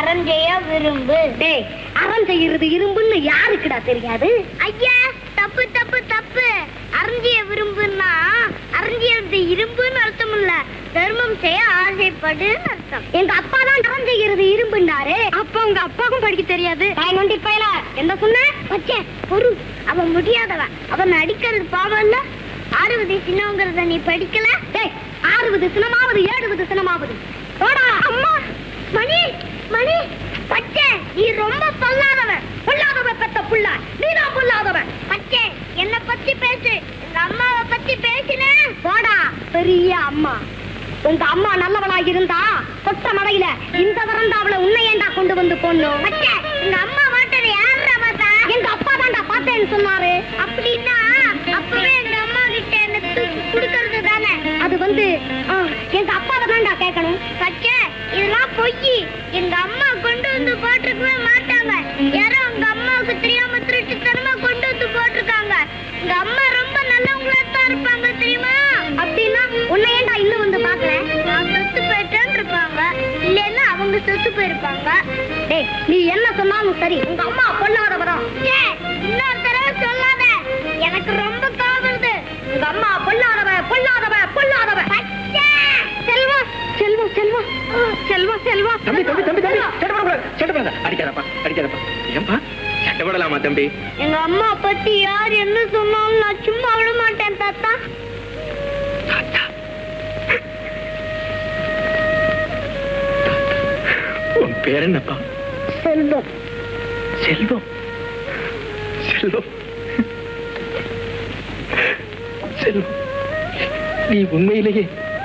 அறஞ்செய்ய விரும்பு டேய் அறம் செய்யறது இரும்புன்னு யாருக்குடா தெரியாது ஐயா தப்பு தப்பு தப்பு அறஞ்சிய விரும்புன்னா அறஞ்சியது இரும்புன்னு அர்த்தம் இல்ல தர்மம் செய்ய ஆசைப்படுன்னு அர்த்தம் எங்க அப்பா தான் அறம் செய்யறது இரும்புன்னாரு அப்ப உங்க அப்பாவுக்கும் படிக்க தெரியாது தாய் நொண்டி பயல என்ன சொன்ன பச்சே பொறு அவன் முடியாதவன் அவன் அடிக்கிறது பாவம் இல்ல ஆறுவது சின்னவங்கிறத நீ படிக்கல டேய் ஆறுவது சினமாவது ஏழுவது சினமாவது போடா அம்மா மணி மணி பச்சே நீ ரொம்ப பொல்லாதவன் பொல்லாதவ பெத்த புள்ள நீதான் பொல்லாதவன் பச்சே என்ன பத்தி பேசு எங்க அம்மாவை பத்தி பேசினேன் போடா பெரிய அம்மா உங்க அம்மா நல்லவளா இருந்தா கொட்ட மடையில இந்த வரந்தாவுல உன்னை ஏண்டா கொண்டு வந்து போடணும் பச்சே எங்க அம்மா வாட்டது யாரா பார்த்தா எங்க அப்பா தான்டா பார்த்தேன்னு சொன்னாரு அப்படின்னா அப்பவே எங்க அம்மா கிட்ட என்ன தூக்கி குடுக்கறது தானே அது வந்து ஆ, எங்க அப்பாவை தான்டா கேட்கணும் பச்சே இதெல்லாம் பொய் எங்க அம்மா கொண்டு வந்து போட்டிருக்கவே மாட்டாங்க யாரோ உங்க அம்மாவுக்கு தெரியாம திருட்டுத்தனமா கொண்டு வந்து போட்டிருக்காங்க எங்க அம்மா ரொம்ப நல்லவங்களா தான் இருப்பாங்க தெரியுமா அப்படின்னா உன்னை ஏண்டா இன்னும் வந்து பாக்கல நான் செத்து போயிட்டேன்னு இருப்பாங்க இல்லைன்னா அவங்க செத்து போயிருப்பாங்க டேய் நீ என்ன சொன்னாலும் சரி உங்க அம்மா பொல்லாதவதான் ச்சே, இன்னொரு தடவை சொல்லாத எனக்கு ரொம்ப கோவம் வருது உங்க அம்மா பொல்லாதவ பொல்லாதவ பொல்லாதவ பச்சே செல்வா செல்வா செல்வா செல்வா செல்வா தம்பி தம்பி தம்பி தம்பி சட்டை போடக்கூடாது சட்டை போடாத அடிக்காதப்பா அடிக்காதப்பா ஏன்பா சட்டை போடலாமா தம்பி எங்க அம்மா பத்தி யார் என்ன சொன்னாலும் நான் சும்மா விட மாட்டேன் தாத்தா தாத்தா உன் பேர் என்னப்பா செல்வம் செல்வம் செல்வம் செல்வம் நீ உண்மையிலேயே